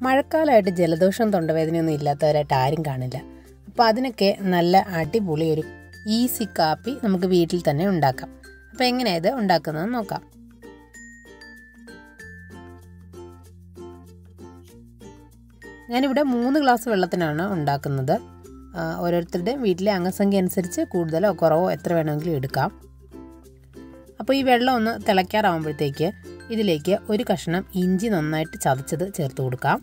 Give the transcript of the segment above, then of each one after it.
മഴക്കാലമായിട്ട് ജലദോഷം തൊണ്ടവേദനയൊന്നും ഇല്ലാത്തവരായിട്ട് ആരും കാണില്ല അപ്പോൾ അതിനൊക്കെ നല്ല അടിപൊളി ഒരു ഈസി കാപ്പി നമുക്ക് വീട്ടിൽ തന്നെ ഉണ്ടാക്കാം അപ്പോൾ എങ്ങനെയാണ് ഇത് ഉണ്ടാക്കുന്നത് നോക്കാം ഞാനിവിടെ മൂന്ന് ഗ്ലാസ് വെള്ളത്തിനാണ് ഉണ്ടാക്കുന്നത് ആ, ഓരോരുത്തരുടെയും വീട്ടിലെ അംഗസംഖ്യ അനുസരിച്ച് കൂടുതലോ കുറവോ എത്ര വേണമെങ്കിലും എടുക്കാം അപ്പോൾ ഈ വെള്ളം ഒന്ന് തിളയ്ക്കാറാവുമ്പോഴത്തേക്ക് ഇതിലേക്ക് ഒരു കഷ്ണം ഇഞ്ചി നന്നായിട്ട് ചതച്ചത് ചേർത്ത് കൊടുക്കാം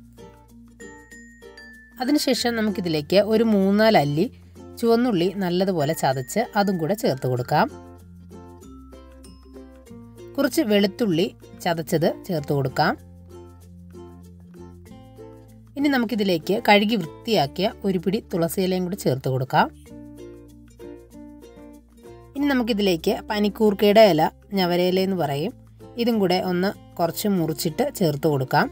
അതിനുശേഷം നമുക്കിതിലേക്ക് ഒരു മൂന്നാല് അല്ലി ചുവന്നുള്ളി നല്ലതുപോലെ ചതച്ച് അതും കൂടെ ചേർത്ത് കൊടുക്കാം കുറച്ച് വെളുത്തുള്ളി ചതച്ചത് ചേർത്ത് കൊടുക്കാം ഇനി നമുക്കിതിലേക്ക് കഴുകി വൃത്തിയാക്കിയ ഒരു പിടി തുളസിയിലയും കൂടി ചേർത്ത് കൊടുക്കാം ഇനി നമുക്കിതിലേക്ക് പനിക്കൂർക്കയുടെ ഇല ഞവരയില എന്ന് പറയും ഇതും കൂടെ ഒന്ന് കുറച്ച് മുറിച്ചിട്ട് ചേർത്ത് കൊടുക്കാം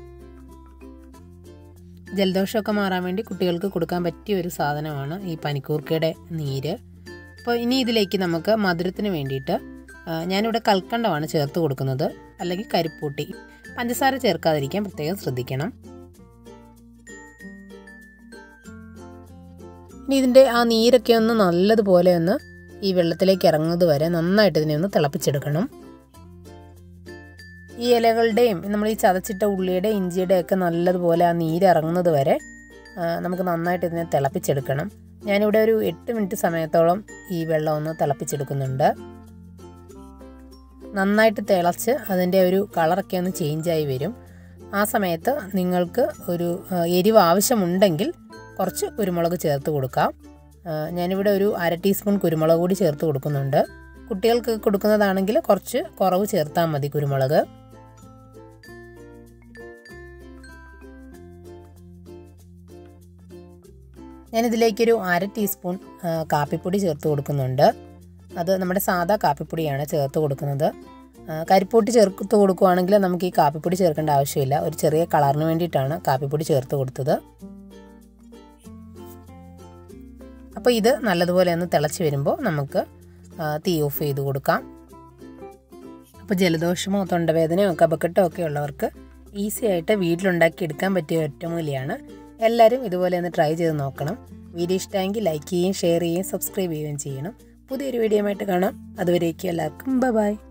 ജലദോഷമൊക്കെ മാറാൻ വേണ്ടി കുട്ടികൾക്ക് കൊടുക്കാൻ പറ്റിയ ഒരു സാധനമാണ് ഈ പനിക്കൂർക്കയുടെ നീര് അപ്പോൾ ഇനി ഇതിലേക്ക് നമുക്ക് മധുരത്തിന് വേണ്ടിയിട്ട് ആ, ഞാനിവിടെ കൽക്കണ്ടമാണ് ചേർത്ത് കൊടുക്കുന്നത് അല്ലെങ്കിൽ കരിപ്പൂട്ടി പഞ്ചസാര ചേർക്കാതിരിക്കാൻ പ്രത്യേകം ശ്രദ്ധിക്കണം ഇനി ഇതിൻ്റെ ആ നീരൊക്കെ ഒന്ന് നല്ലതുപോലെ ഒന്ന് ഈ വെള്ളത്തിലേക്ക് ഇറങ്ങുന്നത് വരെ നന്നായിട്ട് ഇതിനെ ഒന്ന് തിളപ്പിച്ചെടുക്കണം ഈ ഇലകളുടെയും നമ്മൾ ഈ ചതച്ചിട്ട ഉള്ളിയുടെ ഇഞ്ചിയുടെ ഒക്കെ നല്ലതുപോലെ ആ നീര് ഇറങ്ങുന്നത് വരെ ആ, നമുക്ക് നന്നായിട്ട് ഇതിനെ തിളപ്പിച്ചെടുക്കണം ഞാനിവിടെ ഒരു എട്ട് മിനിറ്റ് സമയത്തോളം ഈ വെള്ളം ഒന്ന് തിളപ്പിച്ചെടുക്കുന്നുണ്ട് നന്നായിട്ട് തിളച്ച് അതിൻ്റെ ഒരു കളറൊക്കെ ഒന്ന് ചേഞ്ചായി വരും ആ സമയത്ത് നിങ്ങൾക്ക് ഒരു ആ, എരിവ് ആവശ്യമുണ്ടെങ്കിൽ കുറച്ച് കുരുമുളക് ചേർത്ത് കൊടുക്കാം ആ, ഞാനിവിടെ ഒരു അര ടീസ്പൂൺ കുരുമുളക് കൂടി ചേർത്ത് കൊടുക്കുന്നുണ്ട് കുട്ടികൾക്ക് കൊടുക്കുന്നതാണെങ്കിൽ കുറച്ച് കുറവ് ചേർത്താൽ മതി കുരുമുളക് ഞാനിതിലേക്കൊരു അര ടീസ്പൂൺ ആ, കാപ്പിപ്പൊടി ചേർത്ത് കൊടുക്കുന്നുണ്ട് അത് നമ്മുടെ സാധാ കാപ്പിപ്പൊടിയാണ് ചേർത്ത് കൊടുക്കുന്നത് ആ, കരിപ്പൊടി ചേർത്ത് കൊടുക്കുകയാണെങ്കിൽ നമുക്ക് ഈ കാപ്പിപ്പൊടി ചേർക്കേണ്ട ആവശ്യമില്ല ഒരു ചെറിയ കളറിന് വേണ്ടിയിട്ടാണ് കാപ്പിപ്പൊടി ചേർത്ത് കൊടുത്തത് അപ്പോൾ ഇത് നല്ലതുപോലെ ഒന്ന് തിളച്ച് വരുമ്പോൾ നമുക്ക് ആ, തീ ഓഫ് ചെയ്ത് കൊടുക്കാം അപ്പോൾ ജലദോഷമോ തൊണ്ടവേദനയോ കപക്കെട്ടോ ഒക്കെ ഉള്ളവർക്ക് ഈസി ആയിട്ട് വീട്ടിലുണ്ടാക്കി എടുക്കാൻ പറ്റിയ ഒറ്റമൂലിയാണ് എല്ലാവരും ഇതുപോലെ ഒന്ന് ട്രൈ ചെയ്ത് നോക്കണം വീഡിയോ ഇഷ്ടമെങ്കിൽ ലൈക്ക് ചെയ്യുകയും ഷെയർ ചെയ്യുകയും സബ്സ്ക്രൈബ് ചെയ്യുകയും ചെയ്യണം പുതിയൊരു വീഡിയോ ആയിട്ട് കാണാം അതുവരേക്കും എല്ലാവർക്കും ബൈ